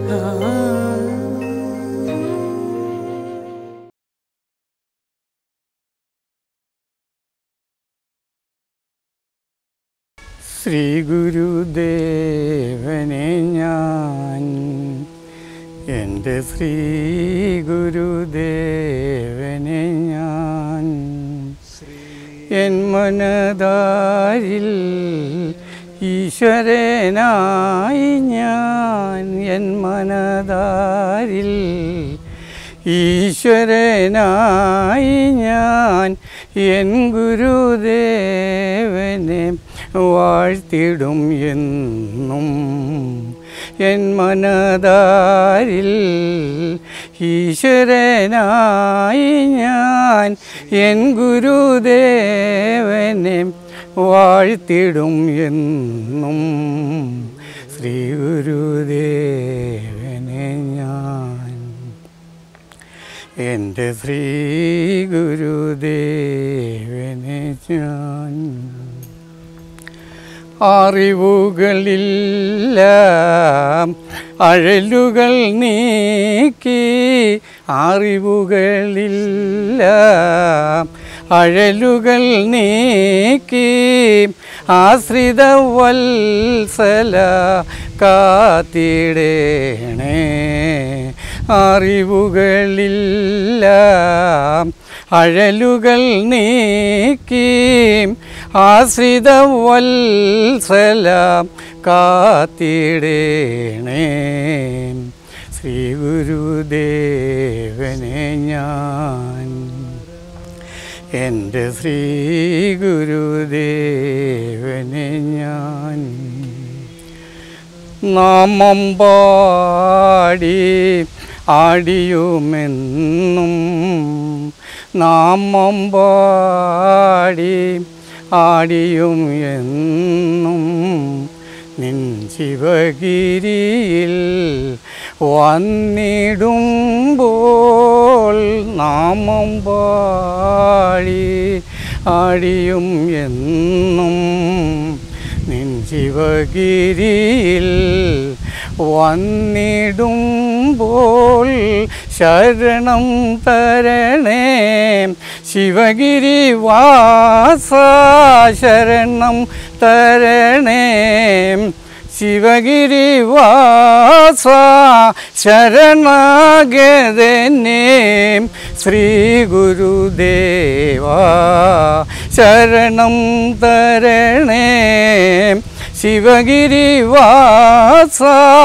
ശ്രീ ഗുരുദേവനെ ഞാൻ എൻ്റെ ശ്രീ ഗുരുദേവനെ ഞാൻ എൻ മനതാരിൽ ഈശ്വരനായി ഞാൻ എൻ മനതാരിൽ ഈശ്വരനായി ഞാൻ എൻ ഗുരുദേവനെ വാഴ്ത്തിടും എന്നും എൻ മനതാരിൽ ഈശ്വരനായി ഞാൻ എൻ ഗുരുദേവനെ വാഴ്ത്തിടും എന്നും ശ്രീ ഗുരുദേവനെ ഞാൻ എൻ്റെ ശ്രീ ഗുരുദേവനെ ഞാൻ അറിവുകളില്ല അഴലുകൾ നീക്കി അറിവുകളില്ല അഴലുകൾ നീക്കി ആശ്രിത വത്സല കാത്തിടേണേ അറിവുകളില്ല അഴലുകൾ നീക്കി ആശ്രിത വത്സല കാത്തിടേണേ ശ്രീ ഗുരുദേവനെ ഞാൻ എൻ്റെ ശ്രീ ഗുരുദേവനെ ഞാൻ നാമം പാടി ആടിയുമെന്നും നാമം പാടി ആടിയും എന്നും നിൻ ശിവഗിരിയിൽ വന്നിടുമ്പോൾ നാമം പാടി ആടിയും എന്നും നിൻ ശിവഗിരിയിൽ വന്നിടുമ്പോൾ ശരണം തരണേ ശിവഗിരി വാസ ശരണം തരണേ ശിവഗിരി വാസ ശരണാഗതനെ ശ്രീ ഗുരുദേവാ ശരണം തരണേ ശിവഗിരി വാസ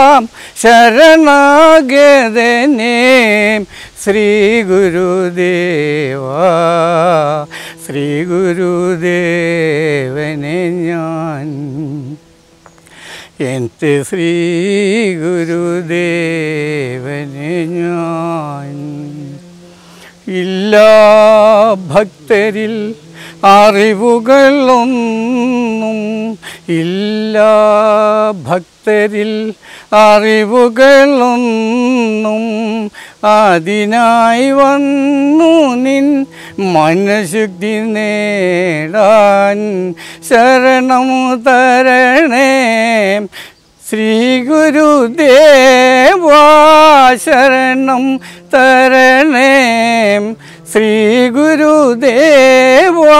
ശരണാഗതനെ ശ്രീ ഗുരുദേവാ ശ്രീ ഗുരുദേവനെ ഞാൻ എൻ്റെ ശ്രീ ഗുരുദേവനെ ഞാൻ ഇല്ലാ ഭക്തരിൽ അറിവുകളൊന്നും ഇല്ല ഭക്തരിൽ അറിവുകളൊന്നും അതിനായി വന്നു നിൻ മനഃശുദ്ധി നേടാൻ ശരണം തരണേ ശ്രീ ഗുരുദേവാ ശരണം തരണേ ശ്രീ ഗുരുദേവാ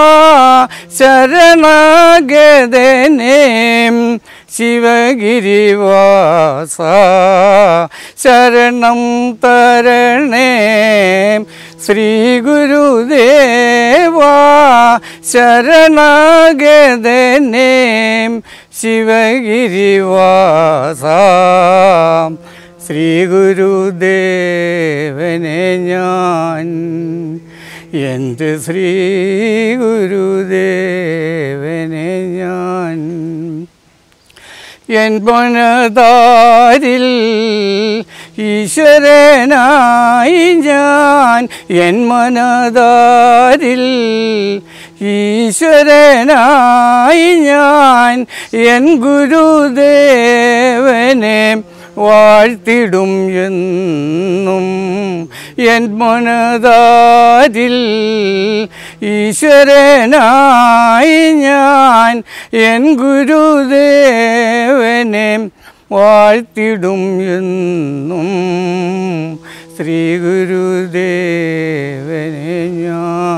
ശരണാഗതനേ ശിവഗിരിവാസ ശരണം തരണേ ശ്രീ ഗുരുദേവാ ശരണാഗതനേ ശിവഗിരിവാസ ശ്രീ ഗുരുദേവനെ ഞാൻ എൻ്റെ ശ്രീ ഗുരുദേവനെ ഞാൻ എൻ മനതാരിൽ ഈശ്വരനായി ഞാൻ എൻ മനതാരിൽ ഈശ്വരനായി ഞാൻ എൻ ഗുരുദേവനെ വാഴ്ത്തിടും എന്നും എൻ മനതാരിൽ ഈശ്വരനായി ഞാൻ എൻ ഗുരുദേവനെ വാഴ്ത്തിടും എന്നും ശ്രീ ഗുരുദേവനെ ഞാൻ